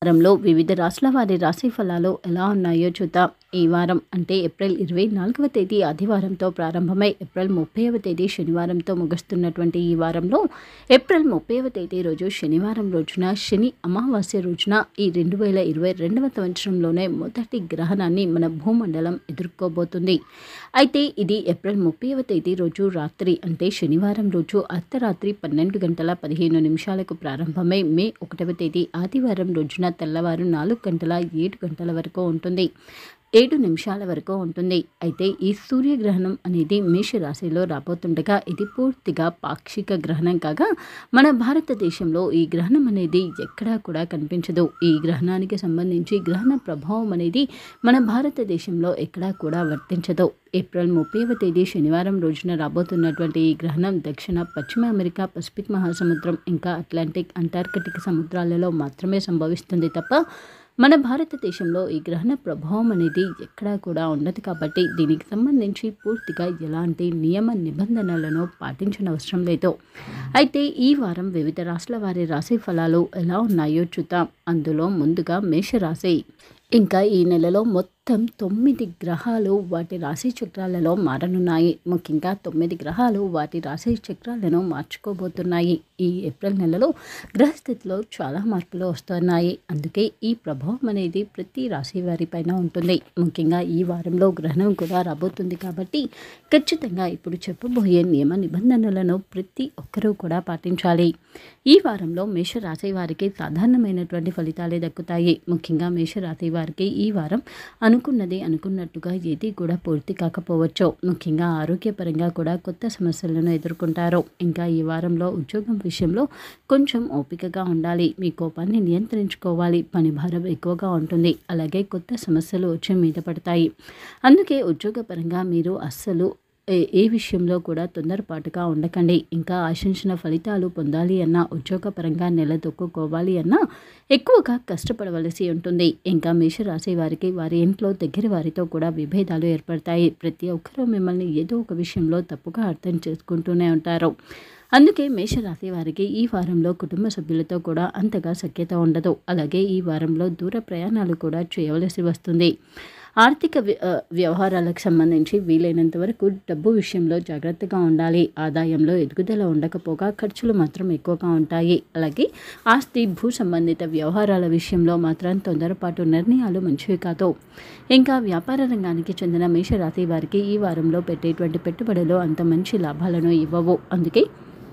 వారంలో వివిధ రాష్ట్రాల వారి రాశి ఫలాలు ఎలా ఉన్నాయో చూద్దాం ఈ వారం అంటే ఏప్రిల్ ఇరవై నాలుగవ తేదీ ఆదివారంతో ప్రారంభమై ఏప్రిల్ ముప్పైవ తేదీ శనివారంతో ముగుస్తున్నటువంటి ఈ వారంలో ఏప్రిల్ ముప్పైవ తేదీ రోజు శనివారం రోజున శని అమావాస్య రోజున ఈ రెండు వేల ఇరవై రెండవ సంవత్సరంలోనే మొదటి గ్రహణాన్ని మన భూమండలం ఎదుర్కోబోతుంది అయితే ఇది ఏప్రిల్ ముప్పైవ తేదీ రోజు రాత్రి అంటే శనివారం రోజు అర్ధరాత్రి పన్నెండు గంటల పదిహేను నిమిషాలకు ప్రారంభమై మే ఒకటవ తేదీ ఆదివారం రోజున తెల్లవారు నాలుగు గంటల ఏడు గంటల వరకు ఉంటుంది ఏడు నిమిషాల వరకు ఉంటుంది అయితే ఈ సూర్యగ్రహణం అనేది మేషరాశిలో రాబోతుండగా ఇది పూర్తిగా పాక్షిక గ్రహణం కాగా మన భారతదేశంలో ఈ గ్రహణం అనేది ఎక్కడా కూడా కనిపించదు ఈ గ్రహణానికి సంబంధించి గ్రహణ ప్రభావం అనేది మన భారతదేశంలో ఎక్కడా కూడా వర్తించదు ఏప్రిల్ ముప్పైవ తేదీ శనివారం రోజున రాబోతున్నటువంటి ఈ గ్రహణం దక్షిణ పశ్చిమ అమెరికా పసిఫిక్ మహాసముద్రం ఇంకా అట్లాంటిక్ అంటార్కిటిక్ సముద్రాలలో మాత్రమే సంభవిస్తుంది తప్ప మన భారతదేశంలో ఈ గ్రహణ ప్రభావం అనేది ఎక్కడా కూడా ఉండదు కాబట్టి దీనికి సంబంధించి పూర్తిగా ఎలాంటి నియమ నిబంధనలను పాటించిన అవసరం లేదు అయితే ఈ వారం వివిధ రాష్ట్రాల వారి రాశి ఫలాలు ఎలా ఉన్నాయో చూద్దాం అందులో ముందుగా మేషరాశి ఇంకా ఈ నెలలో మొత్తం తొమ్మిది గ్రహాలు వాటి రాశి చక్రాలలో మారనున్నాయి ముఖ్యంగా తొమ్మిది గ్రహాలు వాటి రాశి చక్రాలను మార్చుకోబోతున్నాయి ఈ ఏప్రిల్ నెలలో గ్రహస్థితిలో చాలా మార్పులు వస్తున్నాయి అందుకే ఈ ప్రభావం అనేది ప్రతి రాశి వారి పైన ఉంటుంది ముఖ్యంగా ఈ వారంలో గ్రహణం కూడా రాబోతుంది కాబట్టి ఖచ్చితంగా ఇప్పుడు చెప్పబోయే నియమ నిబంధనలను ప్రతి ఒక్కరూ కూడా పాటించాలి ఈ వారంలో మేషరాశి వారికి సాధారణమైనటువంటి ఫలితాలే దక్కుతాయి ముఖ్యంగా మేషరాశి వారికి ఈ వారం అనుకున్నది అనుకున్నట్టుగా ఏది కూడా పూర్తి కాకపోవచ్చు ముఖ్యంగా ఆరోగ్యపరంగా కూడా కొత్త సమస్యలను ఎదుర్కొంటారు ఇంకా ఈ వారంలో ఉద్యోగం విషయంలో కొంచెం ఓపికగా ఉండాలి మీ కోపాన్ని నియంత్రించుకోవాలి పని భారం ఎక్కువగా ఉంటుంది అలాగే కొత్త సమస్యలు వచ్చి మీద పడతాయి అందుకే ఉద్యోగపరంగా మీరు అస్సలు ఏ ఏ విషయంలో కూడా తొందరపాటుగా ఉండకండి ఇంకా ఆశించిన ఫలితాలు పొందాలి అన్నా ఉద్యోగపరంగా నిలదొక్కుకోవాలి అన్నా ఎక్కువగా కష్టపడవలసి ఉంటుంది ఇంకా మేషరాశి వారికి వారి ఇంట్లో దగ్గర వారితో కూడా విభేదాలు ఏర్పడతాయి ప్రతి ఒక్కరూ మిమ్మల్ని ఏదో ఒక విషయంలో తప్పుగా అర్థం చేసుకుంటూనే ఉంటారు అందుకే మేషరాశి వారికి ఈ వారంలో కుటుంబ సభ్యులతో కూడా అంతగా సఖ్యత ఉండదు అలాగే ఈ వారంలో దూర ప్రయాణాలు కూడా చేయవలసి వస్తుంది ఆర్థిక వ్య- ఆ, వ్యవహారాలకు సంబంధించి వీలైనంత వరకు డబ్బు విషయంలో జాగ్రత్తగా ఉండాలి ఆదాయంలో ఎదుగుదల ఉండకపోగా ఖర్చులు మాత్రం ఎక్కువగా ఉంటాయి అలాగే ఆస్తి భూ సంబంధిత వ్యవహారాల విషయంలో మాత్రం తొందరపాటు నిర్ణయాలు మంచివి కాదు ఇంకా వ్యాపార రంగానికి చెందిన మేషరాశి వారికి ఈ వారంలో పెట్టేటువంటి పెట్టుబడులు అంత మంచి లాభాలను ఇవ్వవు అందుకే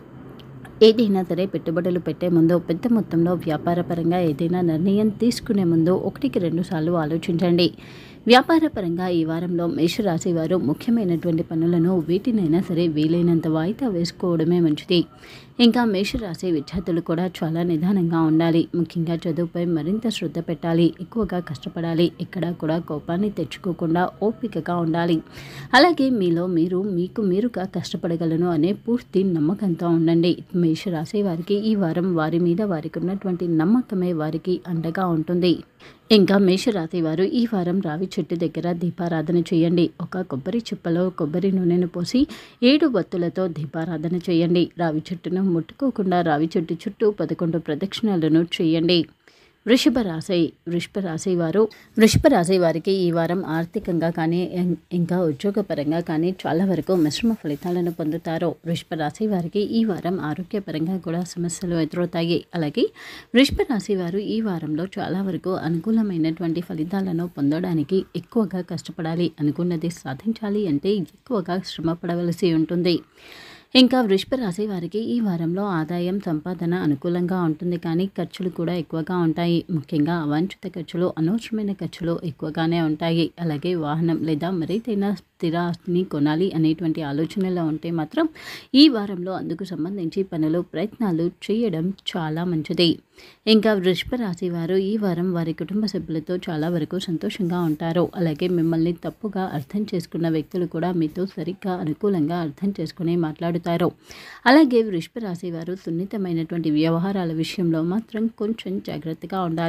ఏదైనా సరే పెట్టుబడులు పెట్టే ముందు పెద్ద మొత్తంలో వ్యాపారపరంగా ఏదైనా నిర్ణయం తీసుకునే ముందు ఒకటికి రెండు సార్లు ఆలోచించండి వ్యాపారపరంగా ఈ వారంలో మేషరాశి వారు ముఖ్యమైనటువంటి పనులను వీటినైనా సరే వీలైనంత వాయిదా వేసుకోవడమే మంచిది ఇంకా మేషరాశి విద్యార్థులు కూడా చాలా నిదానంగా ఉండాలి ముఖ్యంగా చదువుపై మరింత శ్రద్ధ పెట్టాలి ఎక్కువగా కష్టపడాలి ఎక్కడా కూడా కోపాన్ని తెచ్చుకోకుండా ఓపికగా ఉండాలి అలాగే మీలో మీరు మీకు మీరుగా కష్టపడగలను అనే పూర్తి నమ్మకంతో ఉండండి మేషరాశి వారికి ఈ వారం వారి మీద వారికి ఉన్నటువంటి నమ్మకమే వారికి అండగా ఉంటుంది ఇంకా మేషరాశి వారు ఈ వారం రావి చెట్టు దగ్గర దీపారాధన చేయండి ఒక కొబ్బరి చిప్పలో కొబ్బరి నూనెను పోసి ఏడు వత్తులతో దీపారాధన చేయండి రావి చెట్టును ముట్టుకోకుండా రావి చెట్టు చుట్టూ పదకొండు ప్రదక్షిణలను చేయండి వృషభ రాశి వృషభ రాశి వారు వృషభ రాశి వారికి ఈ వారం ఆర్థికంగా కానీ ఇం- ఇంకా ఉద్యోగపరంగా కానీ చాలా వరకు మిశ్రమ ఫలితాలను పొందుతారు వృషభ రాశి వారికి ఈ వారం ఆరోగ్యపరంగా కూడా సమస్యలు ఎదురవుతాయి అలాగే వృషభ రాశి వారు ఈ వారంలో చాలా వరకు అనుకూలమైనటువంటి ఫలితాలను పొందడానికి ఎక్కువగా కష్టపడాలి అనుకున్నది సాధించాలి అంటే ఎక్కువగా శ్రమ పడవలసి ఉంటుంది ఇంకా వృషభ రాశి వారికి ఈ వారంలో ఆదాయం సంపాదన అనుకూలంగా ఉంటుంది కానీ ఖర్చులు కూడా ఎక్కువగా ఉంటాయి ముఖ్యంగా అవాంఛిత ఖర్చులు అనవసరమైన ఖర్చులు ఎక్కువగానే ఉంటాయి అలాగే వాహనం లేదా మరేదైనా స్థిర ఆస్తిని కొనాలి అనేటువంటి ఆలోచనలో ఉంటే మాత్రం ఈ వారంలో అందుకు సంబంధించి పనులు ప్రయత్నాలు చేయడం చాలా మంచిది ఇంకా వృషభ రాశి వారు ఈ వారం వారి కుటుంబ సభ్యులతో చాలా వరకు సంతోషంగా ఉంటారు అలాగే మిమ్మల్ని తప్పుగా అర్థం చేసుకున్న వ్యక్తులు కూడా మీతో సరిగ్గా అనుకూలంగా అర్థం చేసుకుని మాట్లాడుతారు అలాగే వృషభ రాశి వారు సున్నితమైనటువంటి వ్యవహారాల విషయంలో మాత్రం కొంచెం జాగ్రత్తగా ఉండాలి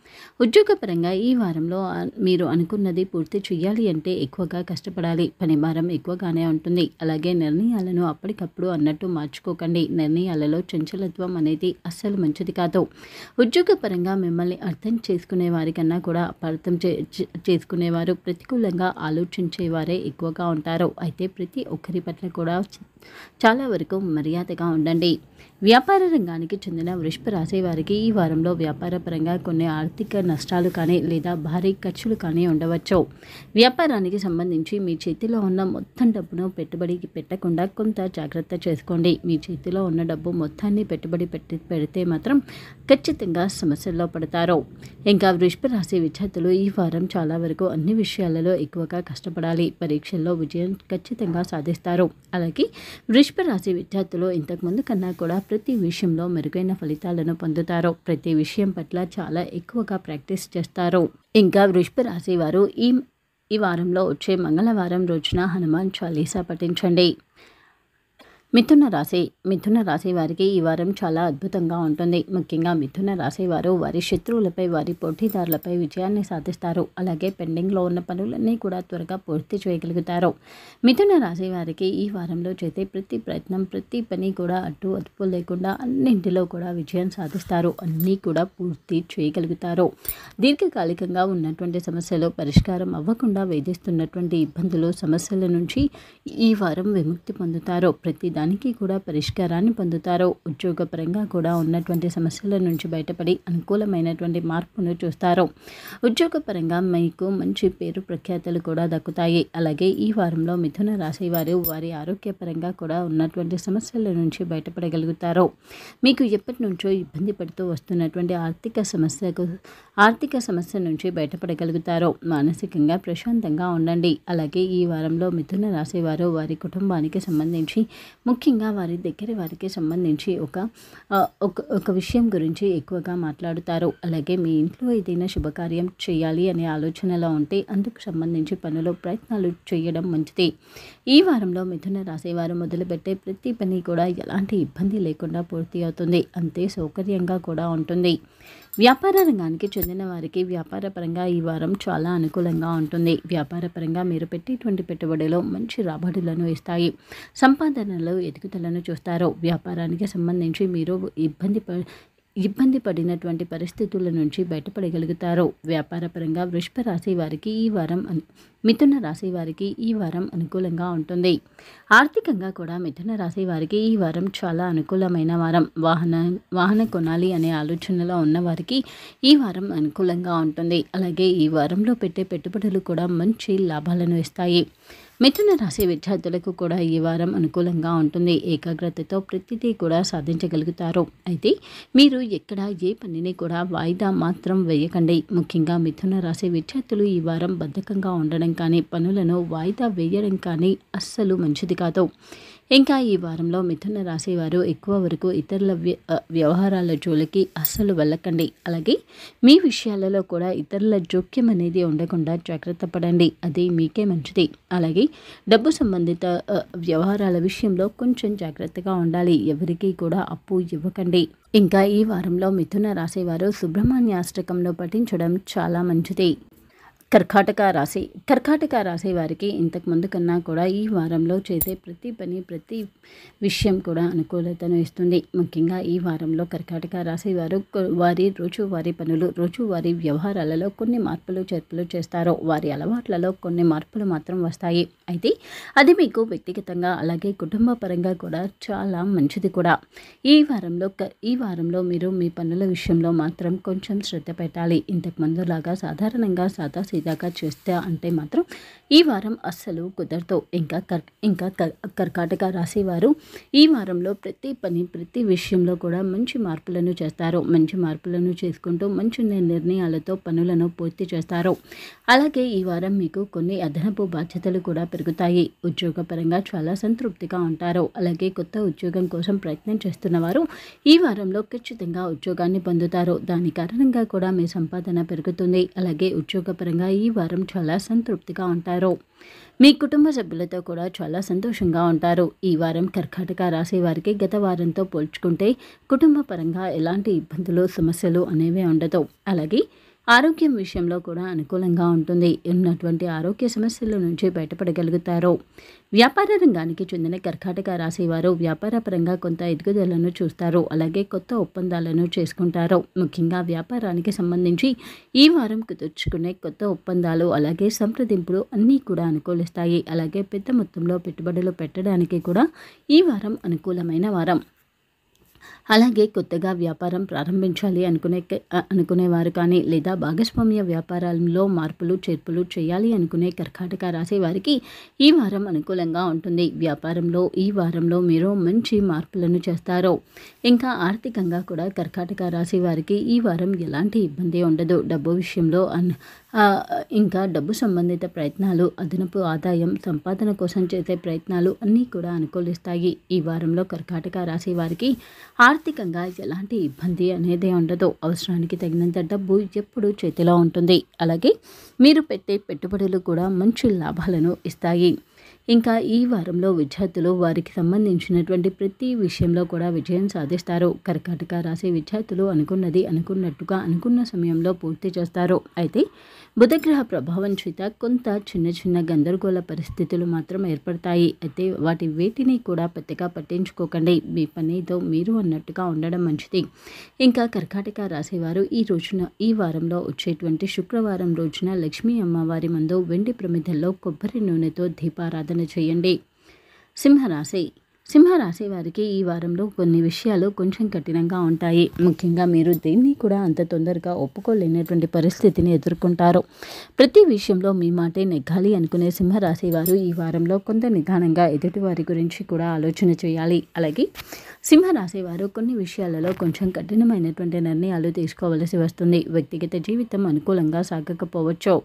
ఉద్యోగపరంగా ఈ వారంలో ఆ, మీరు అనుకున్నది పూర్తి చేయాలి అంటే ఎక్కువగా కష్టపడాలి పని భారం ఎక్కువగానే ఉంటుంది అలాగే నిర్ణయాలను అప్పటికప్పుడు అన్నట్టు మార్చుకోకండి నిర్ణయాలలో చంచలత్వం అనేది అస్సలు మంచిది కాదు ఉద్యోగపరంగా మిమ్మల్ని అర్థం చేసుకునే వారికన్నా కూడా అపార్థం చే చే- చేసుకునేవారు ప్రతికూలంగా ఆలోచించేవారే ఎక్కువగా ఉంటారు అయితే ప్రతి ఒక్కరి పట్ల కూడా చాలా వరకు మర్యాదగా ఉండండి వ్యాపార రంగానికి చెందిన వృషభ రాశి వారికి ఈ వారంలో వ్యాపారపరంగా కొన్ని ఆర్థిక నష్టాలు కానీ లేదా భారీ ఖర్చులు కానీ ఉండవచ్చు వ్యాపారానికి సంబంధించి మీ చేతిలో ఉన్న మొత్తం డబ్బును పెట్టుబడికి పెట్టకుండా కొంత జాగ్రత్త చేసుకోండి మీ చేతిలో ఉన్న డబ్బు మొత్తాన్ని పెట్టుబడి పెట్టి పెడితే మాత్రం ఖచ్చితంగా సమస్యల్లో పడతారు ఇంకా వృషభ రాశి విద్యార్థులు ఈ వారం చాలా వరకు అన్ని విషయాలలో ఎక్కువగా కష్టపడాలి పరీక్షల్లో విజయం ఖచ్చితంగా సాధిస్తారు అలాగే వృషభ రాశి విద్యార్థులు ఇంతకుముందు కన్నా కూడా ప్రతి విషయంలో మెరుగైన ఫలితాలను పొందుతారు ప్రతి విషయం పట్ల చాలా ఎక్కువగా ప్రాక్టీస్ చేస్తారు ఇంకా వృషభ రాశి వారు ఈ ఈ వారంలో వచ్చే మంగళవారం రోజున హనుమాన్ చాలీసా పఠించండి మిథున రాశి మిథున రాశి వారికి ఈ వారం చాలా అద్భుతంగా ఉంటుంది ముఖ్యంగా మిథున రాశి వారు వారి శత్రువులపై వారి పోటీదారులపై విజయాన్ని సాధిస్తారు అలాగే పెండింగ్లో ఉన్న పనులన్నీ కూడా త్వరగా పూర్తి చేయగలుగుతారు మిథున రాశి వారికి ఈ వారంలో చేసే ప్రతి ప్రయత్నం ప్రతి పని కూడా అడ్డు అదుపు లేకుండా అన్నింటిలో కూడా విజయం సాధిస్తారు అన్నీ కూడా పూర్తి చేయగలుగుతారు దీర్ఘకాలికంగా ఉన్నటువంటి సమస్యలు పరిష్కారం అవ్వకుండా వేధిస్తున్నటువంటి ఇబ్బందులు సమస్యల నుంచి ఈ వారం విముక్తి పొందుతారు ప్రతి దానికి కూడా పరిష్కారాన్ని పొందుతారు ఉద్యోగపరంగా కూడా ఉన్నటువంటి సమస్యల నుంచి బయటపడి అనుకూలమైనటువంటి మార్పును చూస్తారు ఉద్యోగపరంగా మీకు మంచి పేరు ప్రఖ్యాతలు కూడా దక్కుతాయి అలాగే ఈ వారంలో మిథున రాశి వారు వారి ఆరోగ్యపరంగా కూడా ఉన్నటువంటి సమస్యల నుంచి బయటపడగలుగుతారు మీకు ఎప్పటి నుంచో ఇబ్బంది పడుతూ వస్తున్నటువంటి ఆర్థిక సమస్యకు ఆర్థిక సమస్య నుంచి బయటపడగలుగుతారు మానసికంగా ప్రశాంతంగా ఉండండి అలాగే ఈ వారంలో మిథున రాశి వారు వారి కుటుంబానికి సంబంధించి ముఖ్యంగా వారి దగ్గర వారికి సంబంధించి ఒక ఆ, ఒక ఒక విషయం గురించి ఎక్కువగా మాట్లాడుతారు అలాగే మీ ఇంట్లో ఏదైనా శుభకార్యం చేయాలి అనే ఆలోచనలో ఉంటే అందుకు సంబంధించి పనులు ప్రయత్నాలు చేయడం మంచిది ఈ వారంలో మిథున రాశి వారు మొదలుపెట్టే ప్రతి పని కూడా ఎలాంటి ఇబ్బంది లేకుండా పూర్తి అవుతుంది అంతే సౌకర్యంగా కూడా ఉంటుంది వ్యాపార రంగానికి చెందిన వారికి వ్యాపార పరంగా ఈ వారం చాలా అనుకూలంగా ఉంటుంది వ్యాపార పరంగా మీరు పెట్టేటువంటి పెట్టుబడిలో మంచి రాబడులను ఇస్తాయి సంపాదనలో ఎదుగుదలను చూస్తారు వ్యాపారానికి సంబంధించి మీరు ఇబ్బంది ప ఇబ్బంది పడినటువంటి పరిస్థితుల నుంచి బయటపడగలుగుతారు వ్యాపారపరంగా వృషభ రాశి వారికి ఈ వారం అను- మిథున రాశి వారికి ఈ వారం అనుకూలంగా ఉంటుంది ఆర్థికంగా కూడా మిథున రాశి వారికి ఈ వారం చాలా అనుకూలమైన వారం వాహన వాహన కొనాలి అనే ఆలోచనలో ఉన్న వారికి ఈ వారం అనుకూలంగా ఉంటుంది అలాగే ఈ వారంలో పెట్టే పెట్టుబడులు కూడా మంచి లాభాలను ఇస్తాయి మిథున రాశి విద్యార్థులకు కూడా ఈ వారం అనుకూలంగా ఉంటుంది ఏకాగ్రతతో ప్రతిదీ కూడా సాధించగలుగుతారు అయితే మీరు ఎక్కడ ఏ పనిని కూడా వాయిదా మాత్రం వేయకండి ముఖ్యంగా మిథున రాశి విద్యార్థులు ఈ వారం బద్ధకంగా ఉండడం కానీ పనులను వాయిదా వేయడం కానీ అస్సలు మంచిది కాదు ఇంకా ఈ వారంలో మిథున రాశి వారు ఎక్కువ వరకు ఇతరుల వ్య- అ, వ్యవహారాల జోలికి అస్సలు వెళ్ళకండి అలాగే మీ విషయాలలో కూడా ఇతరుల జోక్యం అనేది ఉండకుండా జాగ్రత్త పడండి అది మీకే మంచిది అలాగే డబ్బు సంబంధిత అ, వ్యవహారాల విషయంలో కొంచెం జాగ్రత్తగా ఉండాలి ఎవరికీ కూడా అప్పు ఇవ్వకండి ఇంకా ఈ వారంలో మిథున రాశి వారు సుబ్రహ్మణ్య అష్టకంలో పఠించడం చాలా మంచిది కర్కాటక రాశి కర్కాటక రాశి వారికి ఇంతకు ముందు కన్నా కూడా ఈ వారంలో చేసే ప్రతి పని ప్రతి విషయం కూడా అనుకూలతను ఇస్తుంది ముఖ్యంగా ఈ వారంలో కర్కాటక రాశి వారు కొ- వారి రోజువారీ పనులు రోజువారీ వ్యవహారాలలో కొన్ని మార్పులు చేర్పులు చేస్తారు వారి అలవాట్లలో కొన్ని మార్పులు మాత్రం వస్తాయి అయితే అది మీకు వ్యక్తిగతంగా అలాగే కుటుంబ పరంగా కూడా చాలా మంచిది కూడా ఈ వారంలో క- ఈ వారంలో మీరు మీ పనుల విషయంలో మాత్రం కొంచెం శ్రద్ధ పెట్టాలి ఇంతకు ముందులాగా సాధారణంగా సాదా సీదాగా చేస్తే అంటే మాత్రం ఈ వారం అస్సలు కుదరదు ఇంకా కర్ ఇంకా కర్ కర్కాటక రాశి వారు ఈ వారంలో ప్రతి పని ప్రతి విషయంలో కూడా మంచి మార్పులను చేస్తారు మంచి మార్పులను చేసుకుంటూ మంచి ని- నిర్ణయాలతో పనులను పూర్తి చేస్తారు అలాగే ఈ వారం మీకు కొన్ని అదనపు బాధ్యతలు కూడా పెరుగుతాయి ఉద్యోగపరంగా చాలా సంతృప్తిగా ఉంటారు అలాగే కొత్త ఉద్యోగం కోసం ప్రయత్నం చేస్తున్న వారు ఈ వారంలో ఖచ్చితంగా ఉద్యోగాన్ని పొందుతారు దాని కారణంగా కూడా మీ సంపాదన పెరుగుతుంది అలాగే ఉద్యోగపరంగా ఈ వారం చాలా సంతృప్తిగా ఉంటారు మీ కుటుంబ సభ్యులతో కూడా చాలా సంతోషంగా ఉంటారు ఈ వారం కర్కాటక రాశి వారికి గత వారంతో పోల్చుకుంటే కుటుంబ పరంగా ఎలాంటి ఇబ్బందులు సమస్యలు అనేవి ఉండదు అలాగే ఆరోగ్యం విషయంలో కూడా అనుకూలంగా ఉంటుంది ఉన్నటువంటి ఆరోగ్య సమస్యల నుంచి బయటపడగలుగుతారు వ్యాపార రంగానికి చెందిన కర్కాటక రాశి వారు వ్యాపార పరంగా కొంత ఎదుగుదలను చూస్తారు అలాగే కొత్త ఒప్పందాలను చేసుకుంటారు ముఖ్యంగా వ్యాపారానికి సంబంధించి ఈ వారం కుదుర్చుకునే కొత్త ఒప్పందాలు అలాగే సంప్రదింపులు అన్నీ కూడా అనుకూలిస్తాయి అలాగే పెద్ద మొత్తంలో పెట్టుబడులు పెట్టడానికి కూడా ఈ వారం అనుకూలమైన వారం అలాగే కొత్తగా వ్యాపారం ప్రారంభించాలి అనుకునే అనుకునేవారు కానీ లేదా భాగస్వామ్య వ్యాపారాల్లో మార్పులు చేర్పులు చేయాలి అనుకునే కర్కాటక రాశి వారికి ఈ వారం అనుకూలంగా ఉంటుంది వ్యాపారంలో ఈ వారంలో మీరు మంచి మార్పులను చేస్తారు ఇంకా ఆర్థికంగా కూడా కర్కాటక రాశి వారికి ఈ వారం ఎలాంటి ఇబ్బంది ఉండదు డబ్బు విషయంలో అన్ ఆ, ఇంకా డబ్బు సంబంధిత ప్రయత్నాలు అదనపు ఆదాయం సంపాదన కోసం చేసే ప్రయత్నాలు అన్నీ కూడా అనుకూలిస్తాయి ఈ వారంలో కర్కాటక రాశి వారికి ఆర్థికంగా ఎలాంటి ఇబ్బంది అనేది ఉండదు అవసరానికి తగినంత డబ్బు ఎప్పుడూ చేతిలో ఉంటుంది అలాగే మీరు పెట్టే పెట్టుబడులు కూడా మంచి లాభాలను ఇస్తాయి ఇంకా ఈ వారంలో విద్యార్థులు వారికి సంబంధించినటువంటి ప్రతి విషయంలో కూడా విజయం సాధిస్తారు కర్కాటక రాశి విద్యార్థులు అనుకున్నది అనుకున్నట్టుగా అనుకున్న సమయంలో పూర్తి చేస్తారు అయితే బుధగ్రహ ప్రభావం చేత కొంత చిన్న చిన్న గందరగోళ పరిస్థితులు మాత్రం ఏర్పడతాయి అయితే వాటి వేటిని కూడా పెద్దగా పట్టించుకోకండి మీ పనితో మీరు అన్నట్టుగా ఉండడం మంచిది ఇంకా కర్కాటక రాశివారు ఈ రోజున ఈ వారంలో వచ్చేటువంటి శుక్రవారం రోజున లక్ష్మీ అమ్మవారి ముందు వెండి ప్రమిదల్లో కొబ్బరి నూనెతో దీపారాధన చేయండి సింహరాశి సింహరాశి వారికి ఈ వారంలో కొన్ని విషయాలు కొంచెం కఠినంగా ఉంటాయి ముఖ్యంగా మీరు దేన్ని కూడా అంత తొందరగా ఒప్పుకోలేనటువంటి పరిస్థితిని ఎదుర్కొంటారు ప్రతి విషయంలో మీ మాటే నెగ్గాలి అనుకునే సింహరాశి వారు ఈ వారంలో కొంత నిదానంగా ఎదుటి వారి గురించి కూడా ఆలోచన చేయాలి అలాగే సింహరాశి వారు కొన్ని విషయాలలో కొంచెం కఠినమైనటువంటి నిర్ణయాలు తీసుకోవలసి వస్తుంది వ్యక్తిగత జీవితం అనుకూలంగా సాగకపోవచ్చు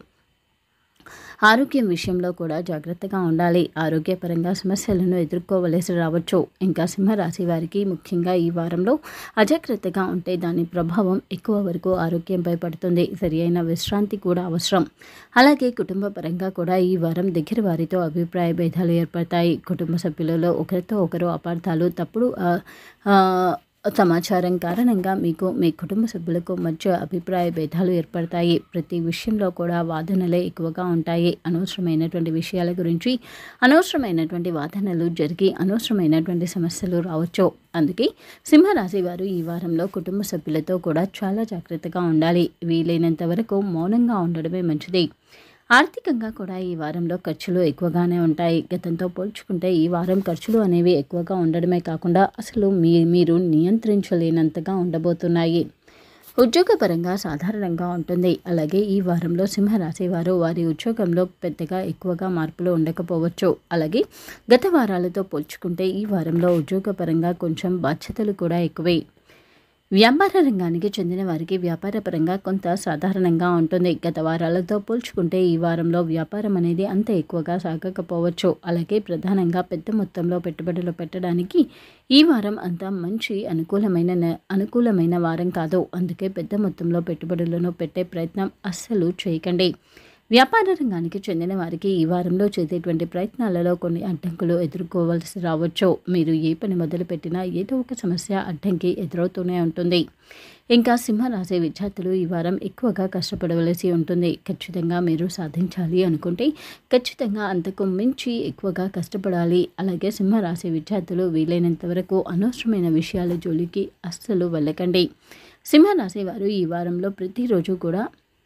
ఆరోగ్యం విషయంలో కూడా జాగ్రత్తగా ఉండాలి ఆరోగ్యపరంగా సమస్యలను ఎదుర్కోవలసి రావచ్చు ఇంకా సింహరాశి వారికి ముఖ్యంగా ఈ వారంలో అజాగ్రత్తగా ఉంటే దాని ప్రభావం ఎక్కువ వరకు ఆరోగ్యంపై పడుతుంది సరి అయిన విశ్రాంతి కూడా అవసరం అలాగే కుటుంబ పరంగా కూడా ఈ వారం దగ్గర వారితో అభిప్రాయ భేదాలు ఏర్పడతాయి కుటుంబ సభ్యులలో ఒకరితో ఒకరు అపార్థాలు తప్పుడు ఆ, ఆ, సమాచారం కారణంగా మీకు మీ కుటుంబ సభ్యులకు మధ్య అభిప్రాయ భేదాలు ఏర్పడతాయి ప్రతి విషయంలో కూడా వాదనలే ఎక్కువగా ఉంటాయి అనవసరమైనటువంటి విషయాల గురించి అనవసరమైనటువంటి వాదనలు జరిగి అనవసరమైనటువంటి సమస్యలు రావచ్చు అందుకే సింహరాశి వారు ఈ వారంలో కుటుంబ సభ్యులతో కూడా చాలా జాగ్రత్తగా ఉండాలి వీలైనంత వరకు మౌనంగా ఉండడమే మంచిది ఆర్థికంగా కూడా ఈ వారంలో ఖర్చులు ఎక్కువగానే ఉంటాయి గతంతో పోల్చుకుంటే ఈ వారం ఖర్చులు అనేవి ఎక్కువగా ఉండడమే కాకుండా అసలు మీ మీరు నియంత్రించలేనంతగా ఉండబోతున్నాయి ఉద్యోగపరంగా సాధారణంగా ఉంటుంది అలాగే ఈ వారంలో సింహరాశి వారు వారి ఉద్యోగంలో పెద్దగా ఎక్కువగా మార్పులు ఉండకపోవచ్చు అలాగే గత వారాలతో పోల్చుకుంటే ఈ వారంలో ఉద్యోగపరంగా కొంచెం బాధ్యతలు కూడా ఎక్కువే వ్యాపార రంగానికి చెందిన వారికి వ్యాపారపరంగా కొంత సాధారణంగా ఉంటుంది గత వారాలతో పోల్చుకుంటే ఈ వారంలో వ్యాపారం అనేది అంత ఎక్కువగా సాగకపోవచ్చు అలాగే ప్రధానంగా పెద్ద మొత్తంలో పెట్టుబడులు పెట్టడానికి ఈ వారం అంత మంచి అనుకూలమైన న- అనుకూలమైన వారం కాదు అందుకే పెద్ద మొత్తంలో పెట్టుబడులను పెట్టే ప్రయత్నం అస్సలు చేయకండి వ్యాపార రంగానికి చెందిన వారికి ఈ వారంలో చేసేటువంటి ప్రయత్నాలలో కొన్ని అడ్డంకులు ఎదుర్కోవాల్సి రావచ్చు మీరు ఏ పని మొదలుపెట్టినా ఏదో ఒక సమస్య అడ్డంకి ఎదురవుతూనే ఉంటుంది ఇంకా సింహరాశి విద్యార్థులు ఈ వారం ఎక్కువగా కష్టపడవలసి ఉంటుంది ఖచ్చితంగా మీరు సాధించాలి అనుకుంటే ఖచ్చితంగా అంతకు మించి ఎక్కువగా కష్టపడాలి అలాగే సింహరాశి విద్యార్థులు వీలైనంత వరకు అనవసరమైన విషయాల జోలికి అస్సలు వెళ్ళకండి సింహరాశి వారు ఈ వారంలో ప్రతిరోజు కూడా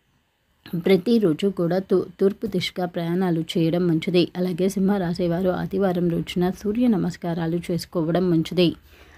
ప్రతిరోజు కూడా తూ తూర్పు దిశగా ప్రయాణాలు చేయడం మంచిది అలాగే సింహరాశి వారు ఆదివారం రోజున సూర్య నమస్కారాలు చేసుకోవడం మంచిది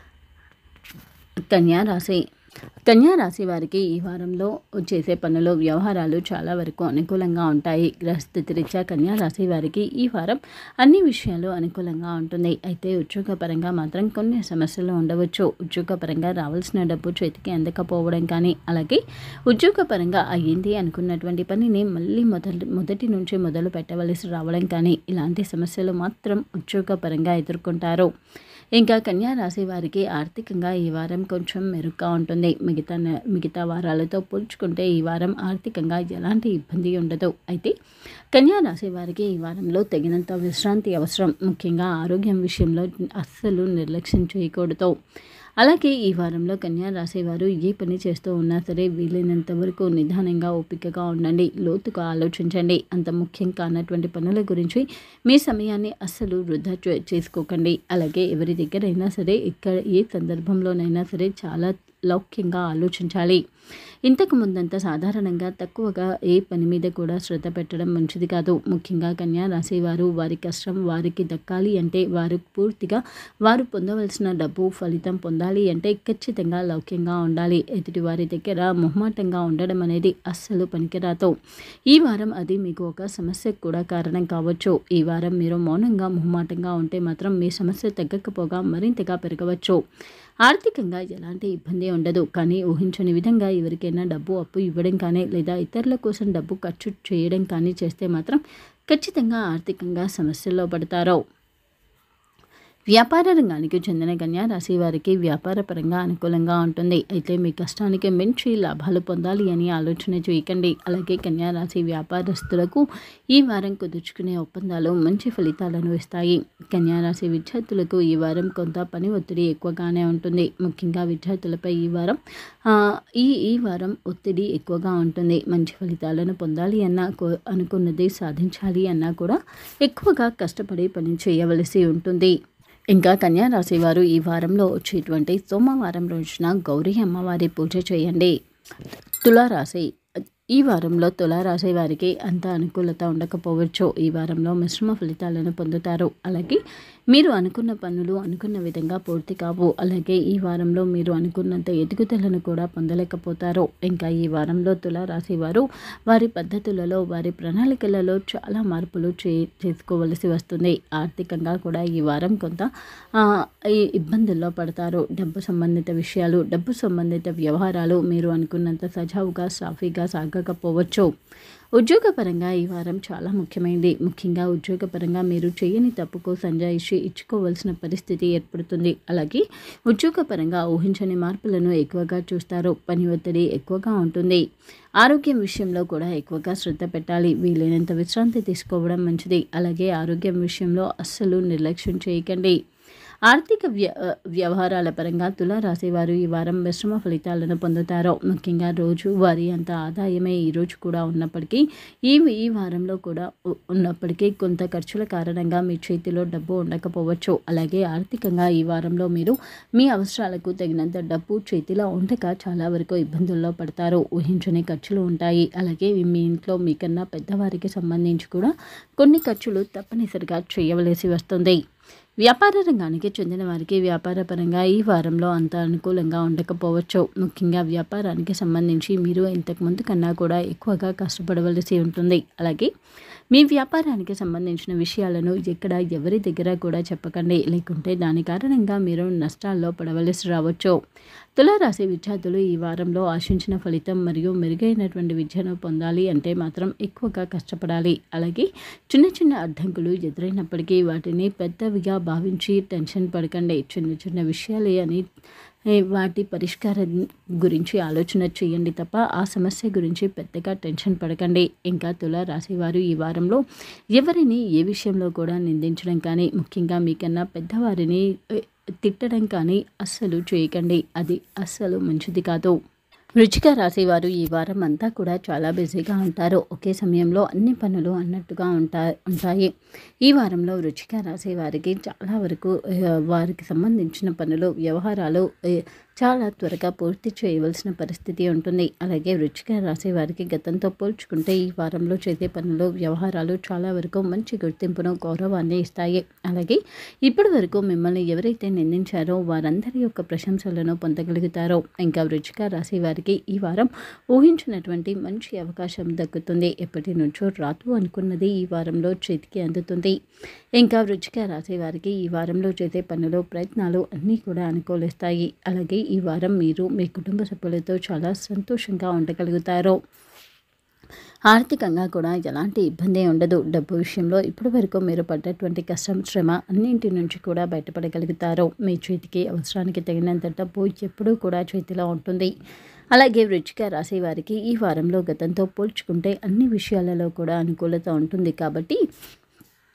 కన్యా రాశి కన్యా రాశి వారికి ఈ వారంలో చేసే పనులు వ్యవహారాలు చాలా వరకు అనుకూలంగా ఉంటాయి గ్రహస్థితి రీత్యా కన్యా రాశి వారికి ఈ వారం అన్ని విషయాలు అనుకూలంగా ఉంటుంది అయితే ఉద్యోగపరంగా మాత్రం కొన్ని సమస్యలు ఉండవచ్చు ఉద్యోగపరంగా రావాల్సిన డబ్బు చేతికి అందకపోవడం కానీ అలాగే ఉద్యోగపరంగా అయ్యింది అనుకున్నటువంటి పనిని మళ్ళీ మొదటి మొదటి నుంచి మొదలు పెట్టవలసి రావడం కానీ ఇలాంటి సమస్యలు మాత్రం ఉద్యోగపరంగా ఎదుర్కొంటారు ఇంకా కన్యా రాశి వారికి ఆర్థికంగా ఈ వారం కొంచెం మెరుగ్గా ఉంటుంది మిగతా నె- మిగతా వారాలతో పోల్చుకుంటే ఈ వారం ఆర్థికంగా ఎలాంటి ఇబ్బంది ఉండదు అయితే కన్యా రాశి వారికి ఈ వారంలో తగినంత విశ్రాంతి అవసరం ముఖ్యంగా ఆరోగ్యం విషయంలో అస్సలు నిర్లక్ష్యం చేయకూడదు అలాగే ఈ వారంలో కన్యా రాశి వారు ఏ పని చేస్తూ ఉన్నా సరే వీలైనంత వరకు నిదానంగా ఓపికగా ఉండండి లోతుగా ఆలోచించండి అంత ముఖ్యం కానటువంటి పనుల గురించి మీ సమయాన్ని అస్సలు వృధా చే- చేసుకోకండి అలాగే ఎవరి దగ్గరైనా సరే ఇక్కడ ఏ సందర్భంలోనైనా సరే చాలా లౌక్యంగా ఆలోచించాలి ఇంతకు ముందంతా సాధారణంగా తక్కువగా ఏ పని మీద కూడా శ్రద్ధ పెట్టడం మంచిది కాదు ముఖ్యంగా కన్యా రాశి వారు వారి కష్టం వారికి దక్కాలి అంటే వారు పూర్తిగా వారు పొందవలసిన డబ్బు ఫలితం పొందాలి అంటే ఖచ్చితంగా లౌక్యంగా ఉండాలి ఎదుటి వారి దగ్గర మొహమాటంగా ఉండడం అనేది అస్సలు పనికిరాదు ఈ వారం అది మీకు ఒక సమస్యకు కూడా కారణం కావచ్చు ఈ వారం మీరు మౌనంగా మొహమాటంగా ఉంటే మాత్రం మీ సమస్య తగ్గకపోగా మరింతగా పెరగవచ్చు ఆర్థికంగా ఎలాంటి ఇబ్బంది ఉండదు కానీ ఊహించని విధంగా ఎవరికైనా డబ్బు అప్పు ఇవ్వడం కానీ లేదా ఇతరుల కోసం డబ్బు ఖర్చు చేయడం కానీ చేస్తే మాత్రం ఖచ్చితంగా ఆర్థికంగా సమస్యల్లో పడతారు వ్యాపార రంగానికి చెందిన కన్యా రాశి వారికి వ్యాపార పరంగా అనుకూలంగా ఉంటుంది అయితే మీ కష్టానికి మించి లాభాలు పొందాలి అని ఆలోచన చేయకండి అలాగే కన్యా రాశి వ్యాపారస్తులకు ఈ వారం కుదుర్చుకునే ఒప్పందాలు మంచి ఫలితాలను ఇస్తాయి కన్యా రాశి విద్యార్థులకు ఈ వారం కొంత పని ఒత్తిడి ఎక్కువగానే ఉంటుంది ముఖ్యంగా విద్యార్థులపై ఈ వారం ఆ, ఈ ఈ వారం ఒత్తిడి ఎక్కువగా ఉంటుంది మంచి ఫలితాలను పొందాలి అన్నా కో- అనుకున్నది సాధించాలి అన్నా కూడా ఎక్కువగా కష్టపడి పని చేయవలసి ఉంటుంది ఇంకా కన్యా రాశి వారు ఈ వారంలో వచ్చేటువంటి సోమవారం రోజున గౌరీ అమ్మవారి పూజ చేయండి తులారాశి ఈ వారంలో తులారాశి వారికి అంత అనుకూలత ఉండకపోవచ్చు ఈ వారంలో మిశ్రమ ఫలితాలను పొందుతారు అలాగే మీరు అనుకున్న పనులు అనుకున్న విధంగా పూర్తి కావు అలాగే ఈ వారంలో మీరు అనుకున్నంత ఎదుగుదలను కూడా పొందలేకపోతారు ఇంకా ఈ వారంలో తులారాశి వారు వారి పద్ధతులలో వారి ప్రణాళికలలో చాలా మార్పులు చే చేసుకోవలసి వస్తుంది ఆర్థికంగా కూడా ఈ వారం కొంత ఆ, ఈ ఇబ్బందుల్లో పడతారు డబ్బు సంబంధిత విషయాలు డబ్బు సంబంధిత వ్యవహారాలు మీరు అనుకున్నంత సజావుగా సాఫీగా సాగకపోవచ్చు ఉద్యోగపరంగా ఈ వారం చాలా ముఖ్యమైనది ముఖ్యంగా ఉద్యోగపరంగా మీరు చేయని తప్పుకు సంజాయిషి ఇచ్చుకోవాల్సిన పరిస్థితి ఏర్పడుతుంది అలాగే ఉద్యోగపరంగా ఊహించని మార్పులను ఎక్కువగా చూస్తారు పని ఒత్తిడి ఎక్కువగా ఉంటుంది ఆరోగ్యం విషయంలో కూడా ఎక్కువగా శ్రద్ధ పెట్టాలి వీలైనంత విశ్రాంతి తీసుకోవడం మంచిది అలాగే ఆరోగ్యం విషయంలో అస్సలు నిర్లక్ష్యం చేయకండి ఆర్థిక వ్య వ్యవహారాల పరంగా తులారాశి వారు ఈ వారం మిశ్రమ ఫలితాలను పొందుతారు ముఖ్యంగా రోజు వారి అంత ఆదాయమే ఈ రోజు కూడా ఉన్నప్పటికీ ఈ ఈ వారంలో కూడా ఉ- ఉన్నప్పటికీ కొంత ఖర్చుల కారణంగా మీ చేతిలో డబ్బు ఉండకపోవచ్చు అలాగే ఆర్థికంగా ఈ వారంలో మీరు మీ అవసరాలకు తగినంత డబ్బు చేతిలో ఉండక చాలా వరకు ఇబ్బందుల్లో పడతారు ఊహించని ఖర్చులు ఉంటాయి అలాగే మీ ఇంట్లో మీకన్నా పెద్దవారికి సంబంధించి కూడా కొన్ని ఖర్చులు తప్పనిసరిగా చేయవలసి వస్తుంది వ్యాపార రంగానికి చెందిన వారికి వ్యాపారపరంగా ఈ వారంలో అంత అనుకూలంగా ఉండకపోవచ్చు ముఖ్యంగా వ్యాపారానికి సంబంధించి మీరు ఇంతకు ముందు కన్నా కూడా ఎక్కువగా కష్టపడవలసి ఉంటుంది అలాగే మీ వ్యాపారానికి సంబంధించిన విషయాలను ఎక్కడ ఎవరి దగ్గర కూడా చెప్పకండి లేకుంటే దాని కారణంగా మీరు నష్టాల్లో పడవలసి రావచ్చు తులారాశి విద్యార్థులు ఈ వారంలో ఆశించిన ఫలితం మరియు మెరుగైనటువంటి విద్యను పొందాలి అంటే మాత్రం ఎక్కువగా కష్టపడాలి అలాగే చిన్న చిన్న అడ్డంకులు ఎదురైనప్పటికీ వాటిని పెద్దవిగా భావించి టెన్షన్ పడకండి చిన్న చిన్న విషయాలే అని ఏ, వాటి పరిష్కారం గురించి ఆలోచన చేయండి తప్ప ఆ సమస్య గురించి పెద్దగా టెన్షన్ పడకండి ఇంకా తుల రాశివారు ఈ వారంలో ఎవరిని ఏ విషయంలో కూడా నిందించడం కానీ ముఖ్యంగా మీకన్నా పెద్దవారిని ఏ, తిట్టడం కానీ అస్సలు చేయకండి అది అస్సలు మంచిది కాదు వృచ్చిక రాశి వారు ఈ వారం అంతా కూడా చాలా బిజీగా ఉంటారు ఒకే సమయంలో అన్ని పనులు అన్నట్టుగా ఉంటా ఉంటాయి ఈ వారంలో వృచ్చిక రాశి వారికి చాలా వరకు ఆ, వారికి సంబంధించిన పనులు వ్యవహారాలు ఏ, చాలా త్వరగా పూర్తి చేయవలసిన పరిస్థితి ఉంటుంది అలాగే వృచ్చిక రాశి వారికి గతంతో పోల్చుకుంటే ఈ వారంలో చేసే పనులు వ్యవహారాలు చాలా వరకు మంచి గుర్తింపును గౌరవాన్ని ఇస్తాయి అలాగే ఇప్పటి వరకు మిమ్మల్ని ఎవరైతే నిందించారో వారందరి యొక్క ప్రశంసలను పొందగలుగుతారో ఇంకా వృచ్చిక రాశి వారికి ఈ వారం ఊహించినటువంటి మంచి అవకాశం దక్కుతుంది ఎప్పటి నుంచో రాదు అనుకున్నది ఈ వారంలో చేతికి అందుతుంది ఇంకా వృచ్చిక రాశి వారికి ఈ వారంలో చేసే పనులు ప్రయత్నాలు అన్నీ కూడా అనుకూలిస్తాయి అలాగే ఈ వారం మీరు మీ కుటుంబ సభ్యులతో చాలా సంతోషంగా ఉండగలుగుతారు ఆర్థికంగా కూడా ఎలాంటి ఇబ్బంది ఉండదు డబ్బు విషయంలో ఇప్పటి వరకు మీరు పడ్డటువంటి కష్టం శ్రమ అన్నింటి నుంచి కూడా బయటపడగలుగుతారు మీ చేతికి అవసరానికి తగినంత డబ్బు ఎప్పుడూ కూడా చేతిలో ఉంటుంది అలాగే వృచ్చిక రాశి వారికి ఈ వారంలో గతంతో పోల్చుకుంటే అన్ని విషయాలలో కూడా అనుకూలత ఉంటుంది కాబట్టి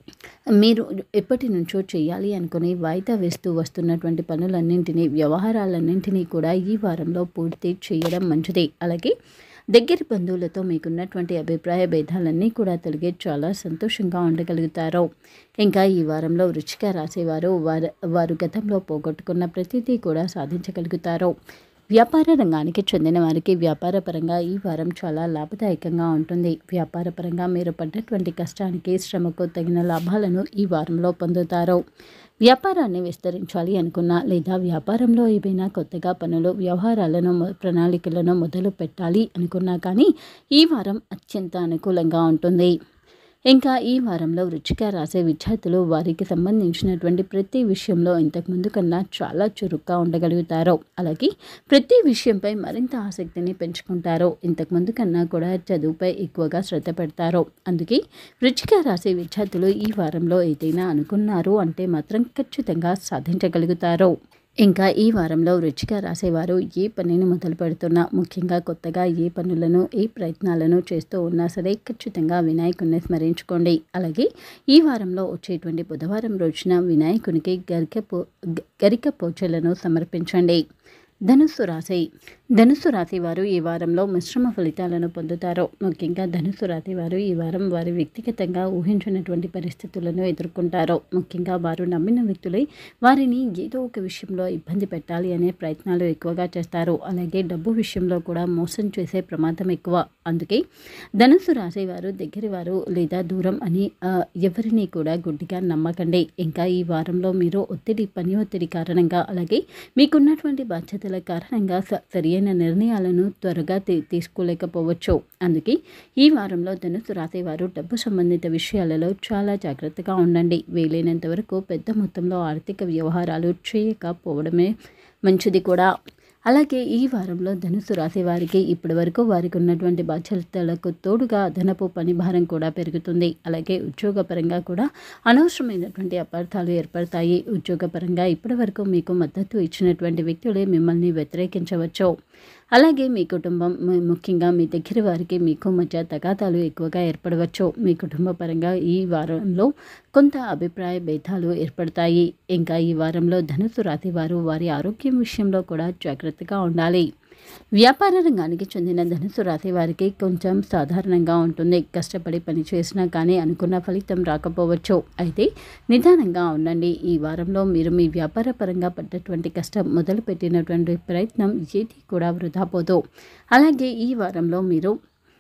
మీరు ఎప్పటి నుంచో చేయాలి అనుకుని వాయిదా వేస్తూ వస్తున్నటువంటి పనులన్నింటినీ వ్యవహారాలన్నింటినీ కూడా ఈ వారంలో పూర్తి చేయడం మంచిది అలాగే దగ్గరి బంధువులతో మీకున్నటువంటి అభిప్రాయ భేదాలన్నీ కూడా తొలగి చాలా సంతోషంగా ఉండగలుగుతారు ఇంకా ఈ వారంలో వృచ్చిక రాసేవారు వారు వారు గతంలో పోగొట్టుకున్న ప్రతిదీ కూడా సాధించగలుగుతారు వ్యాపార రంగానికి చెందిన వారికి వ్యాపార పరంగా ఈ వారం చాలా లాభదాయకంగా ఉంటుంది వ్యాపార పరంగా మీరు పడ్డటువంటి కష్టానికి శ్రమకు తగిన లాభాలను ఈ వారంలో పొందుతారు వ్యాపారాన్ని విస్తరించాలి అనుకున్నా లేదా వ్యాపారంలో ఏవైనా కొత్తగా పనులు వ్యవహారాలను మొ- ప్రణాళికలను మొదలు పెట్టాలి అనుకున్నా కానీ ఈ వారం అత్యంత అనుకూలంగా ఉంటుంది ఇంకా ఈ వారంలో రుచిగా రాసే విద్యార్థులు వారికి సంబంధించినటువంటి ప్రతి విషయంలో ఇంతకుముందు కన్నా చాలా చురుగ్గా ఉండగలుగుతారు అలాగే ప్రతి విషయంపై మరింత ఆసక్తిని పెంచుకుంటారు ఇంతకుముందు కన్నా కూడా చదువుపై ఎక్కువగా శ్రద్ధ పెడతారు అందుకే రుచిగా రాసే విద్యార్థులు ఈ వారంలో ఏదైనా అనుకున్నారు అంటే మాత్రం ఖచ్చితంగా సాధించగలుగుతారు ఇంకా ఈ వారంలో రుచిగా రాసేవారు ఏ పనిని మొదలు పెడుతున్నా ముఖ్యంగా కొత్తగా ఏ పనులను ఏ ప్రయత్నాలను చేస్తూ ఉన్నా సరే ఖచ్చితంగా వినాయకుడిని స్మరించుకోండి అలాగే ఈ వారంలో వచ్చేటువంటి బుధవారం రోజున వినాయకునికి గరిక పో గ- గరిక పోచలను సమర్పించండి ధనుస్సు రాశి ధనుస్సు రాశి వారు ఈ వారంలో మిశ్రమ ఫలితాలను పొందుతారు ముఖ్యంగా ధనుస్సు రాశి వారు ఈ వారం వారి వ్యక్తిగతంగా ఊహించినటువంటి పరిస్థితులను ఎదుర్కొంటారు ముఖ్యంగా వారు నమ్మిన వ్యక్తులై వారిని ఏదో ఒక విషయంలో ఇబ్బంది పెట్టాలి అనే ప్రయత్నాలు ఎక్కువగా చేస్తారు అలాగే డబ్బు విషయంలో కూడా మోసం చేసే ప్రమాదం ఎక్కువ అందుకే ధనుస్సు రాశి వారు దగ్గరి వారు లేదా దూరం అని ఆ, ఎవరిని కూడా గుడ్డిగా నమ్మకండి ఇంకా ఈ వారంలో మీరు ఒత్తిడి పని ఒత్తిడి కారణంగా అలాగే మీకున్నటువంటి బాధ్యతల కారణంగా స- సరియైన నిర్ణయాలను త్వరగా తీ- తీసుకోలేకపోవచ్చు అందుకే ఈ వారంలో ధనుసు రాసేవారు డబ్బు సంబంధిత విషయాలలో చాలా జాగ్రత్తగా ఉండండి వీలైనంత వరకు పెద్ద మొత్తంలో ఆర్థిక వ్యవహారాలు చేయకపోవడమే మంచిది కూడా అలాగే ఈ వారంలో ధనుసు రాశి వారికి ఇప్పటి వరకు వారికి ఉన్నటువంటి బాధ్యతలకు తోడుగా అదనపు పని భారం కూడా పెరుగుతుంది అలాగే ఉద్యోగపరంగా కూడా అనవసరమైనటువంటి అపార్థాలు ఏర్పడతాయి ఉద్యోగపరంగా ఇప్పటి వరకు మీకు మద్దతు ఇచ్చినటువంటి వ్యక్తులే మిమ్మల్ని వ్యతిరేకించవచ్చు అలాగే మీ కుటుంబం ము- ముఖ్యంగా మీ దగ్గర వారికి మీకు మధ్య తగాదాలు ఎక్కువగా ఏర్పడవచ్చు మీ కుటుంబ పరంగా ఈ వారంలో కొంత అభిప్రాయ భేదాలు ఏర్పడతాయి ఇంకా ఈ వారంలో ధనుసు రాశి వారు వారి ఆరోగ్యం విషయంలో కూడా జాగ్రత్తగా ఉండాలి వ్యాపార రంగానికి చెందిన ధనుసు రాశి వారికి కొంచెం సాధారణంగా ఉంటుంది కష్టపడి పని చేసినా కానీ అనుకున్న ఫలితం రాకపోవచ్చు అయితే నిదానంగా ఉండండి ఈ వారంలో మీరు మీ వ్యాపార పరంగా పడ్డటువంటి కష్టం మొదలుపెట్టినటువంటి ప్రయత్నం ఏది కూడా వృధా పోదు అలాగే ఈ వారంలో మీరు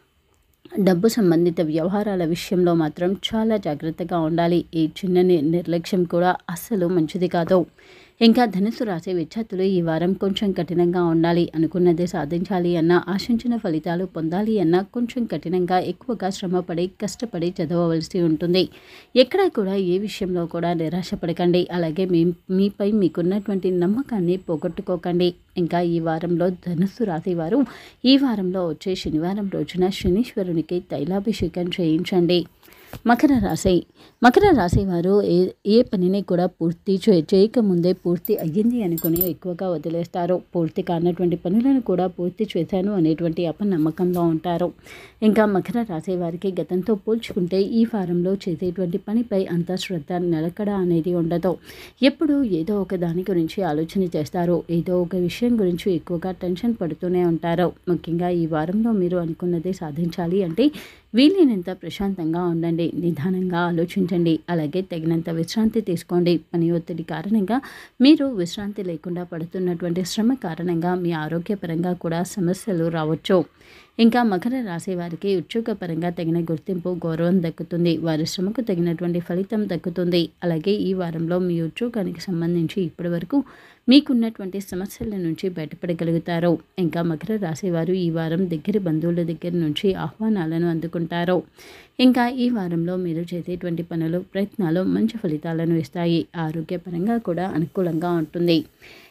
డబ్బు సంబంధిత వ్యవహారాల విషయంలో మాత్రం చాలా జాగ్రత్తగా ఉండాలి ఈ చిన్న ని- నిర్లక్ష్యం కూడా అస్సలు మంచిది కాదు ఇంకా ధనుసు రాసే విద్యార్థులు ఈ వారం కొంచెం కఠినంగా ఉండాలి అనుకున్నదే సాధించాలి అన్న ఆశించిన ఫలితాలు పొందాలి అన్న కొంచెం కఠినంగా ఎక్కువగా శ్రమపడి కష్టపడి చదవవలసి ఉంటుంది ఎక్కడ కూడా ఏ విషయంలో కూడా నిరాశపడకండి అలాగే మీ మీపై మీకున్నటువంటి నమ్మకాన్ని పోగొట్టుకోకండి ఇంకా ఈ వారంలో ధనుస్సు రాశి వారు ఈ వారంలో వచ్చే శనివారం రోజున శనీశ్వరునికి తైలాభిషేకం చేయించండి మకర రాశి మకర రాశి వారు ఏ ఏ పనిని కూడా పూర్తి చే చేయకముందే పూర్తి అయ్యింది అనుకుని ఎక్కువగా వదిలేస్తారు పూర్తి కానటువంటి పనులను కూడా పూర్తి చేశాను అనేటువంటి అపనమ్మకంలో ఉంటారు ఇంకా మకర రాశి వారికి గతంతో పోల్చుకుంటే ఈ వారంలో చేసేటువంటి పనిపై అంత శ్రద్ధ నిలకడ అనేది ఉండదు ఎప్పుడు ఏదో ఒక దాని గురించి ఆలోచన చేస్తారు ఏదో ఒక విషయం గురించి ఎక్కువగా టెన్షన్ పడుతూనే ఉంటారు ముఖ్యంగా ఈ వారంలో మీరు అనుకున్నదే సాధించాలి అంటే వీలైనంత ప్రశాంతంగా ఉండండి నిదానంగా ఆలోచించండి అలాగే తగినంత విశ్రాంతి తీసుకోండి పని ఒత్తిడి కారణంగా మీరు విశ్రాంతి లేకుండా పడుతున్నటువంటి శ్రమ కారణంగా మీ ఆరోగ్యపరంగా కూడా సమస్యలు రావచ్చు ఇంకా మకర రాశి వారికి ఉద్యోగపరంగా తగిన గుర్తింపు గౌరవం దక్కుతుంది వారి శ్రమకు తగినటువంటి ఫలితం దక్కుతుంది అలాగే ఈ వారంలో మీ ఉద్యోగానికి సంబంధించి ఇప్పటి వరకు మీకున్నటువంటి సమస్యల నుంచి బయటపడగలుగుతారు ఇంకా మకర రాశి వారు ఈ వారం దగ్గర బంధువుల దగ్గర నుంచి ఆహ్వానాలను అందుకుంటారు ఇంకా ఈ వారంలో మీరు చేసేటువంటి పనులు ప్రయత్నాలు మంచి ఫలితాలను ఇస్తాయి ఆరోగ్యపరంగా కూడా అనుకూలంగా ఉంటుంది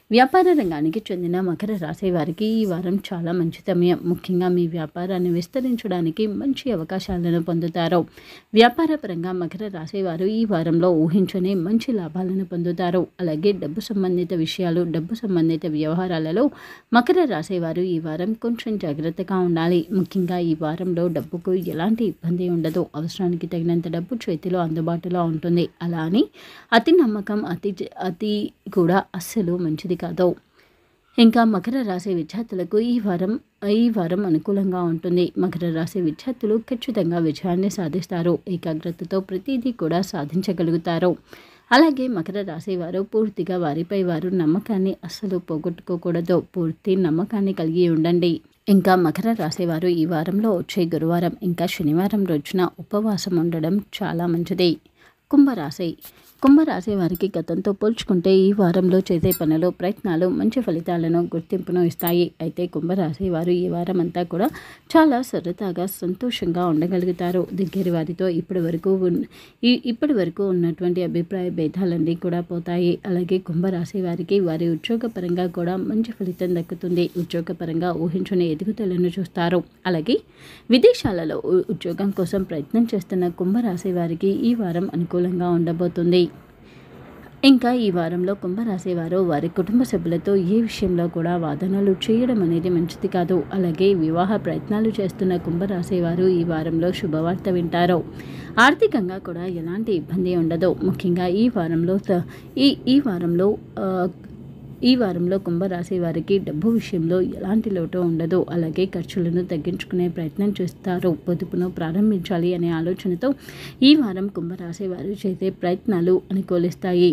వ్యాపార రంగానికి చెందిన మకర రాశి వారికి ఈ వారం చాలా మంచి సమయం ముఖ్యంగా మీ వ్యాపారాన్ని విస్తరించడానికి మంచి అవకాశాలను పొందుతారు వ్యాపార పరంగా మకర రాశి వారు ఈ వారంలో ఊహించని మంచి లాభాలను పొందుతారు అలాగే డబ్బు సంబంధిత విషయాలు డబ్బు సంబంధిత వ్యవహారాలలో మకర రాశి వారు ఈ వారం కొంచెం జాగ్రత్తగా ఉండాలి ముఖ్యంగా ఈ వారంలో డబ్బుకు ఎలాంటి ఇబ్బంది ఉండదు అవసరానికి తగినంత డబ్బు చేతిలో అందుబాటులో ఉంటుంది అలా అని అతి నమ్మకం అతి అతి కూడా అస్సలు మంచిది కాదు ఇంకా మకర రాశి విద్యార్థులకు ఈ వారం ఈ వారం అనుకూలంగా ఉంటుంది మకర రాశి విద్యార్థులు ఖచ్చితంగా విజయాన్ని సాధిస్తారు ఏకాగ్రతతో ప్రతిదీ కూడా సాధించగలుగుతారు అలాగే మకర రాశి వారు పూర్తిగా వారిపై వారు నమ్మకాన్ని అస్సలు పోగొట్టుకోకూడదు పూర్తి నమ్మకాన్ని కలిగి ఉండండి ఇంకా మకర రాశి వారు ఈ వారంలో వచ్చే గురువారం ఇంకా శనివారం రోజున ఉపవాసం ఉండడం చాలా మంచిది కుంభరాశి కుంభరాశి వారికి గతంతో పోల్చుకుంటే ఈ వారంలో చేసే పనులు ప్రయత్నాలు మంచి ఫలితాలను గుర్తింపును ఇస్తాయి అయితే కుంభరాశి వారు ఈ వారం అంతా కూడా చాలా సరదాగా సంతోషంగా ఉండగలుగుతారు దగ్గర వారితో ఇప్పటి వరకు ఉన్న ఈ ఇప్పటి వరకు ఉన్నటువంటి అభిప్రాయ భేదాలన్నీ కూడా పోతాయి అలాగే కుంభరాశి వారికి వారి ఉద్యోగపరంగా కూడా మంచి ఫలితం దక్కుతుంది ఉద్యోగపరంగా ఊహించని ఎదుగుదలను చూస్తారు అలాగే విదేశాలలో ఉ- ఉద్యోగం కోసం ప్రయత్నం చేస్తున్న కుంభరాశి వారికి ఈ వారం అనుకూలంగా ఉండబోతుంది ఇంకా ఈ వారంలో కుంభరాశి వారు వారి కుటుంబ సభ్యులతో ఏ విషయంలో కూడా వాదనలు చేయడం అనేది మంచిది కాదు అలాగే వివాహ ప్రయత్నాలు చేస్తున్న కుంభరాశి వారు ఈ వారంలో శుభవార్త వింటారు ఆర్థికంగా కూడా ఎలాంటి ఇబ్బంది ఉండదు ముఖ్యంగా ఈ వారంలో త- ఈ ఈ వారంలో ఆ, ఈ వారంలో కుంభరాశి వారికి డబ్బు విషయంలో ఎలాంటి లోటు ఉండదు అలాగే ఖర్చులను తగ్గించుకునే ప్రయత్నం చేస్తారు పొదుపును ప్రారంభించాలి అనే ఆలోచనతో ఈ వారం కుంభరాశి వారు చేసే ప్రయత్నాలు అనుకూలిస్తాయి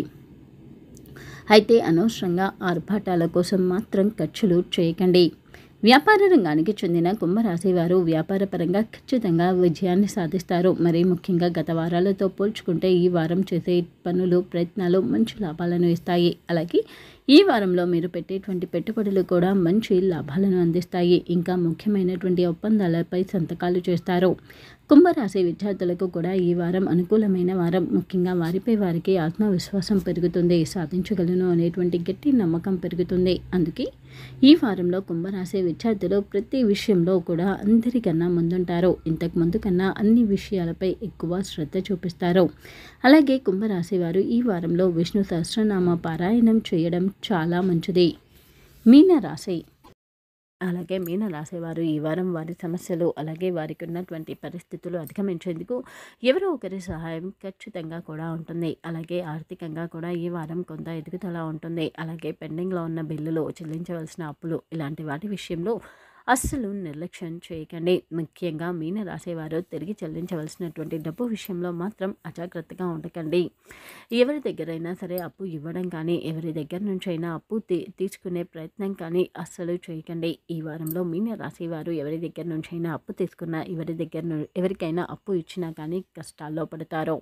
అయితే అనవసరంగా ఆర్భాటాల కోసం మాత్రం ఖర్చులు చేయకండి వ్యాపార రంగానికి చెందిన కుంభరాశి వారు వ్యాపారపరంగా ఖచ్చితంగా విజయాన్ని సాధిస్తారు మరి ముఖ్యంగా గత వారాలతో పోల్చుకుంటే ఈ వారం చేసే పనులు ప్రయత్నాలు మంచి లాభాలను ఇస్తాయి అలాగే ఈ వారంలో మీరు పెట్టేటువంటి పెట్టుబడులు కూడా మంచి లాభాలను అందిస్తాయి ఇంకా ముఖ్యమైనటువంటి ఒప్పందాలపై సంతకాలు చేస్తారు కుంభరాశి విద్యార్థులకు కూడా ఈ వారం అనుకూలమైన వారం ముఖ్యంగా వారిపై వారికి ఆత్మవిశ్వాసం పెరుగుతుంది సాధించగలను అనేటువంటి గట్టి నమ్మకం పెరుగుతుంది అందుకే ఈ వారంలో కుంభరాశి విద్యార్థులు ప్రతి విషయంలో కూడా అందరికన్నా ముందుంటారు ఇంతకు ముందు కన్నా అన్ని విషయాలపై ఎక్కువ శ్రద్ధ చూపిస్తారు అలాగే కుంభరాశి వారు ఈ వారంలో విష్ణు సహస్రనామ పారాయణం చేయడం చాలా మంచిది మీనరాశి అలాగే మీన రాసేవారు ఈ వారం వారి సమస్యలు అలాగే వారికి ఉన్నటువంటి పరిస్థితులు అధిగమించేందుకు ఎవరో ఒకరి సహాయం ఖచ్చితంగా కూడా ఉంటుంది అలాగే ఆర్థికంగా కూడా ఈ వారం కొంత ఎదుగుదల ఉంటుంది అలాగే పెండింగ్లో ఉన్న బిల్లులు చెల్లించవలసిన అప్పులు ఇలాంటి వాటి విషయంలో అస్సలు నిర్లక్ష్యం చేయకండి ముఖ్యంగా మీన రాసేవారు తిరిగి చెల్లించవలసినటువంటి డబ్బు విషయంలో మాత్రం అజాగ్రత్తగా ఉండకండి ఎవరి దగ్గరైనా సరే అప్పు ఇవ్వడం కానీ ఎవరి దగ్గర నుంచైనా అప్పు తీ తీసుకునే ప్రయత్నం కానీ అస్సలు చేయకండి ఈ వారంలో మీన రాసేవారు ఎవరి దగ్గర నుంచైనా అప్పు తీసుకున్నా ఎవరి దగ్గర ను- ఎవరికైనా అప్పు ఇచ్చినా కానీ కష్టాల్లో పడతారు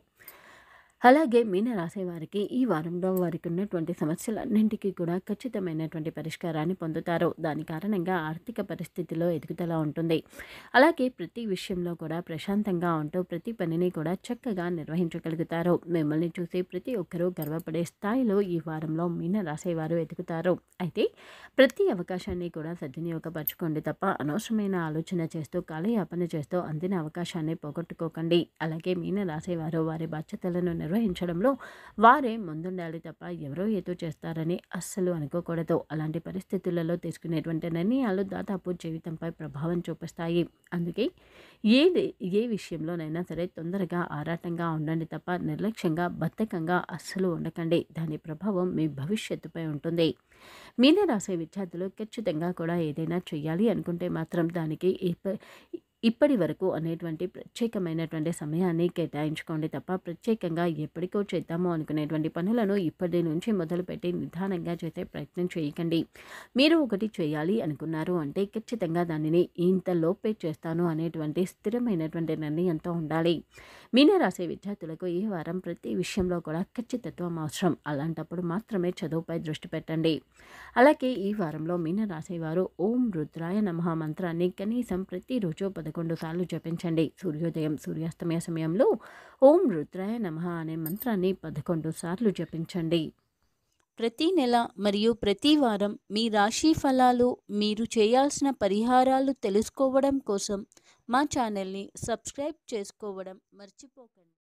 అలాగే మీన రాసేవారికి ఈ వారంలో వారికి ఉన్నటువంటి సమస్యలన్నింటికీ కూడా ఖచ్చితమైనటువంటి పరిష్కారాన్ని పొందుతారు దాని కారణంగా ఆర్థిక పరిస్థితిలో ఎదుగుదల ఉంటుంది అలాగే ప్రతి విషయంలో కూడా ప్రశాంతంగా ఉంటూ ప్రతి పనిని కూడా చక్కగా నిర్వహించగలుగుతారు మిమ్మల్ని చూసి ప్రతి ఒక్కరూ గర్వపడే స్థాయిలో ఈ వారంలో మీన రాసేవారు ఎదుగుతారు అయితే ప్రతి అవకాశాన్ని కూడా సద్వినియోగపరచుకోండి తప్ప అనవసరమైన ఆలోచన చేస్తూ కాలయాపన చేస్తూ అందిన అవకాశాన్ని పోగొట్టుకోకండి అలాగే మీన రాసేవారు వారి బాధ్యతలను నిర్వహించడంలో వారే ముందుండాలి తప్ప ఎవరో ఏదో చేస్తారని అస్సలు అనుకోకూడదు అలాంటి పరిస్థితులలో తీసుకునేటువంటి నిర్ణయాలు దాదాపు జీవితంపై ప్రభావం చూపిస్తాయి అందుకే ఏది ఏ విషయంలోనైనా సరే తొందరగా ఆరాటంగా ఉండండి తప్ప నిర్లక్ష్యంగా బద్ధకంగా అస్సలు ఉండకండి దాని ప్రభావం మీ భవిష్యత్తుపై ఉంటుంది మీన రాసే విద్యార్థులు ఖచ్చితంగా కూడా ఏదైనా చేయాలి అనుకుంటే మాత్రం దానికి ఇప్ప- ఇప్పటి వరకు అనేటువంటి ప్రత్యేకమైనటువంటి సమయాన్ని కేటాయించుకోండి తప్ప ప్రత్యేకంగా ఎప్పటికో చేద్దాము అనుకునేటువంటి పనులను ఇప్పటి నుంచి మొదలుపెట్టి నిదానంగా చేసే ప్రయత్నం చేయకండి మీరు ఒకటి చేయాలి అనుకున్నారు అంటే ఖచ్చితంగా దానిని ఇంత లోపే చేస్తాను అనేటువంటి స్థిరమైనటువంటి నిర్ణయంతో ఉండాలి మీన రాసే విద్యార్థులకు ఈ వారం ప్రతి విషయంలో కూడా ఖచ్చితత్వం అవసరం అలాంటప్పుడు మాత్రమే చదువుపై దృష్టి పెట్టండి అలాగే ఈ వారంలో మీన రాసేవారు ఓం రుద్రాయ నమః మంత్రాన్ని కనీసం ప్రతిరోజు పదకొండు సార్లు జపించండి సూర్యోదయం సూర్యాస్తమయ సమయంలో ఓం రుద్రాయ నమః అనే మంత్రాన్ని పదకొండు సార్లు జపించండి ప్రతి నెల మరియు ప్రతి వారం మీ రాశి ఫలాలు మీరు చేయాల్సిన పరిహారాలు తెలుసుకోవడం కోసం మా ఛానల్ని సబ్స్క్రైబ్ చేసుకోవడం మర్చిపోకండి